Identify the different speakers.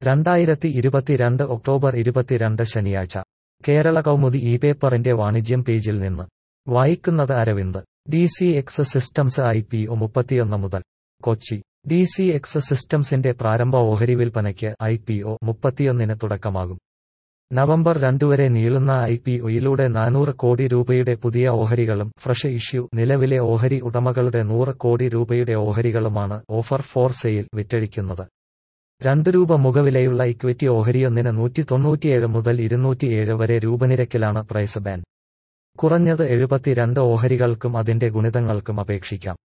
Speaker 1: രണ്ടായിരത്തി ഇരുപത്തിരണ്ട് ഒക്ടോബർ ഇരുപത്തിരണ്ട് ശനിയാഴ്ച കേരള കൗമുദി ഈ പേപ്പറിന്റെ വാണിജ്യം പേജിൽ നിന്ന് വായിക്കുന്നത് Aravind D C X systems I P O മുപ്പത്തിയൊന്ന് മുതൽ കൊച്ചി ഡി സി എക്സ് സിസ്റ്റംസിന്റെ പ്രാരംഭ ഓഹരി വിൽപ്പനയ്ക്ക് ഐ പി ഒ മുപ്പത്തിയൊന്നിന് തുടക്കമാകും നവംബർ രണ്ടുവരെ നീളുന്ന ഐ പി ഒയിലൂടെ നാനൂറ് കോടി രൂപയുടെ പുതിയ ഓഹരികളും ഫ്രഷ് ഇഷ്യൂ നിലവിലെ ഓഹരി ഉടമകളുടെ നൂറ് കോടി രൂപയുടെ ഓഹരികളുമാണ് ഓഫർ ഫോർ സെയിൽ വിറ്റഴിക്കുന്നത് രണ്ട് രൂപ മുഖവിലയുള്ള ഇക്വിറ്റി ഓഹരിയൊന്നിന് നൂറ്റി തൊണ്ണൂറ്റിയേഴ് മുതൽ ഇരുന്നൂറ്റിയേഴ് വരെ രൂപനിരക്കിലാണ് പ്രൈസ് ബാൻ കുറഞ്ഞത് എഴുപത്തിരണ്ട് ഓഹരികൾക്കും അതിന്റെ ഗുണിതങ്ങൾക്കും അപേക്ഷിക്കാം